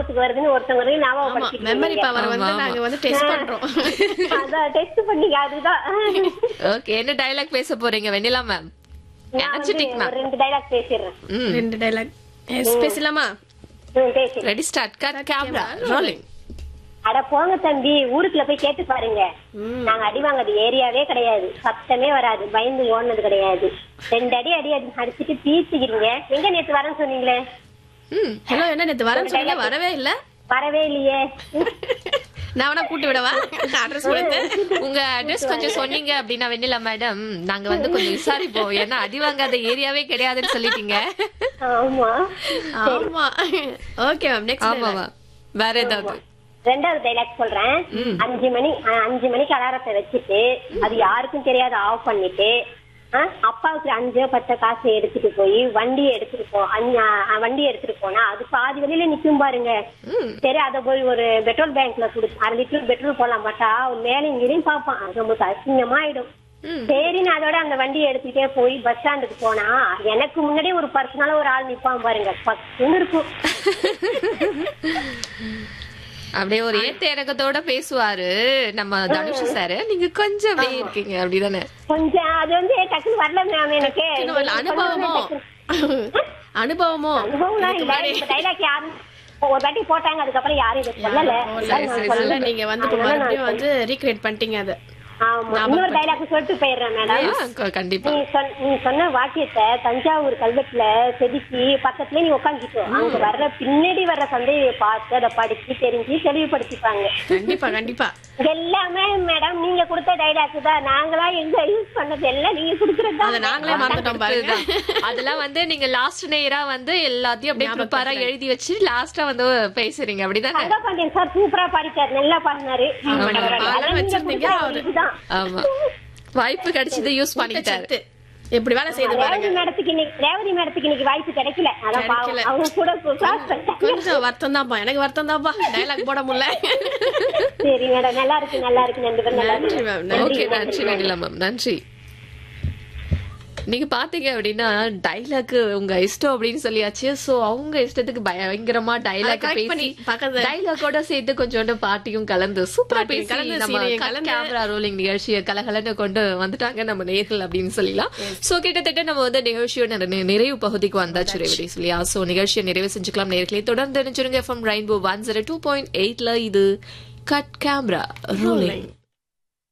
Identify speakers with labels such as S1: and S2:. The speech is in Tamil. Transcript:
S1: ஞாபகத்துக்கு வருதுன்னு ஒருத்தவங்க
S2: ஆமா
S1: ஞாபகப்படுத்தி
S2: மெமரி பவர் வந்து
S3: ஆமா,
S2: நாங்க வந்து டெஸ்ட் பண்றோம்
S1: அதான் டெஸ்ட் பண்ணீங்க அதுதான்
S3: ஓகே என்ன டயலாக் பேச போறீங்க வெண்ணிலா மேம்
S1: நான் வந்து
S3: எனர்ஜெட்டிக் மேம்
S1: ஒரு ரெண்டு டைலாக் பேசிடுறேன்
S3: ம்
S2: ரெண்டு டைலாக் பேசலாமா
S1: ம், பேசிடுறேன்
S3: ready start cut camera rolling
S1: அட போங்க தம்பி ஊருக்குள்ள போய் கேட்டு பாருங்க நாங்க அடி வாங்குறது ஏரியாவே கிடையாது சத்தமே வராது பயந்து ஓடுனது கிடையாது ரெண்டு அடி அடி அடி அடிச்சிட்டு பீச்சுக்கிறீங்க எங்க நேத்து வரேன்னு சொன்னீங்களே
S3: ம்
S2: ஹலோ என்ன நேத்து வரேன்னு சொன்னீங்க வரவே இல்ல
S1: வரவே இல்லையே
S2: நான் வேணா கூட்டு விடவா அட்ரஸ் கொடுத்து
S3: உங்க அட்ரஸ் கொஞ்சம் சொன்னீங்க அப்படின்னா வெண்ணிலா மேடம் நாங்க வந்து கொஞ்சம் விசாரிப்போம் ஏன்னா அடி வாங்காத ஏரியாவே கிடையாதுன்னு சொல்லிட்டீங்க
S1: ஆமா
S2: ஆமா ஓகே மேம் நெக்ஸ்ட்
S3: ஆமாவா வேற ஏதாவது
S1: ரெண்டாவது டைலாக் சொல்றேன் அஞ்சு மணி அஹ், அஞ்சு மணிக்கு அலாரத்தை வச்சுட்டு அது யாருக்கும் தெரியாத ஆஃப் பண்ணிட்டு அஹ், அப்பாவுக்கு அஞ்சோ பத்தோ காசு எடுத்துட்டு போய் வண்டியை எடுத்துட்டு போ அஞ்சு- அஹ், வண்டியை எடுத்துட்டு போனா அது பாதி வெளியில நிக்கும் பாருங்க சரி அதை போய் ஒரு பெட்ரோல் பேங்க்ல குடு அரை லிட்டர் பெட்ரோல் போடலாம் பார்த்தா அவன் மேலே இங்கேயும் பார்ப்பான் அது நமக்கு அசிங்கமா ஆயிடும் சரின்னு அதோட அந்த வண்டியை எடுத்துட்டே போய் பஸ் ஸ்டாண்டுக்கு போனா எனக்கு முன்னாடியே ஒரு பர்சனலா ஒரு ஆள் நிப்பான் பாருங்க பத்துன்னு இருக்கும்
S3: அப்படியே ஒரு ஏத்த இறக்கத்தோட பேசுவாரு நம்ம தனுஷ் சார் நீங்க கொஞ்சம் அப்படியே இருக்கீங்க அப்படிதானே
S1: கொஞ்சம் அது வந்து டக்குன்னு வரல மேம் எனக்கு
S2: இன்னும் வரல. அனுபவமோ அனுபவமோ
S1: அனுபவம்லாம் இல்ல இந்த டைலாக் யாரும் ஒரு வாட்டி போட்டாங்க அதுக்கப்புறம் யாரும் இது சொல்லல
S3: சரி, சரி,
S2: அதனால நீங்க வந்து இப்ப மறுபடியும் வந்து ரீக்ரியேட் பண்ணிட்டீங்க அது
S1: ஆமா இன்னொரு டைலாக் சொல்லிட்டு போயிடுறேன் மேடம்
S3: ஆ, க- கண்டிப்பா
S1: நீ சொன்ன நீ சொன்ன வாக்கியத்தை தஞ்சாவூர் கல்வெட்டுல செதுக்கி பக்கத்துல நீ உட்காந்துக்கோ அங்க வர்ற பின்னாடி வர்ற சந்தையை பார்த்து அதை படிச்சு தெரிஞ்சு தெளிவுபடுத்திப்பாங்க
S2: கண்டிப்பா கண்டிப்பா
S1: எல்லாமே மேடம் நீங்க கொடுத்த டைலாக் தான் நாங்களா எங்க யூஸ் பண்ணது எல்லாம் நீங்க கொடுக்கறது
S2: அத நாங்களே மறந்துட்டோம் பாருங்க
S3: அதுதான். அதெல்லாம் வந்து நீங்க லாஸ்ட் நேரா வந்து எல்லாத்தையும் அப்படியே ப்ரிப்பேரா எழுதி வச்சு லாஸ்டா வந்து பேசுறீங்க அப்படிதானே
S1: தங்கபாண்டியன் சார் சூப்பரா பாடிட்டாரு நல்லா பாடினாரு
S2: அதெல்லாம் வச்சிருந்தீங்க அவரு.
S1: இதுதான்
S3: ஆமா வாய்ப்பு கிடைச்சது யூஸ் பண்ணிட்டாரு
S2: சத்து. எப்படி வேலை செய்து பாருங்க
S1: ரேவதி மேடத்துக்கு இன்னைக்கு ரேவதி மேடத்துக்கு இன்னைக்கு வாய்ப்பு கிடைக்கல அதான் பாவம்
S2: கிடைக்கல.
S1: அவங்க கூட கிளாஸ் பண்ணிட்டாங்க
S2: கொஞ்சம் வருத்தம் தான்ப்பா எனக்கு வருத்தம் தான்ப்பா டைலாக் போட முடியல
S1: சரி மேடம் நல்லா இருக்கு நல்லா இருக்கு ரெண்டு பேரும் நல்லா
S2: நன்றி
S1: இருக்கு
S2: மேம் நன்றி
S3: ஓகே நன்றி வெண்ணிலா மேம் நன்றி நீங்க பாத்தீங்க அப்படின்னா டைலாக் உங்க இஷ்டம் அப்படின்னு சொல்லியாச்சு சோ அவங்க இஷ்டத்துக்கு பயங்கரமா டைலாக்
S2: அதை correct பண்ணி
S3: பேசி
S2: பக்கத்துல-
S3: டைலாக்கோட சேர்த்து கொஞ்சோண்டு பாட்டியும் கலந்து சூப்பரா
S2: பாட்டியும்
S3: பேசி
S2: கலந்து,
S3: நம்ம
S2: சீனையும் கலந்து.
S3: கேமரா ரோலிங் நிகழ்ச்சியை கலகலன்னு கொண்டு வந்துட்டாங்க நம்ம நேர்கள் அப்படின்னு சொல்லலாம் சோ கிட்டத்தட்ட நம்ம வந்து நிகழ்ச்சியோட நிறை- நிறைவு பகுதிக்கு வந்தாச்சு ரேவதி சொல்லியா சோ நிகழ்ச்சியை நிறைவு செஞ்சுக்கலாம் நேர்களை தொடர்ந்து நினைச்சிருங்க FM rainbow one zero two point எயிட்ல இது கட் கேமரா ரோலிங்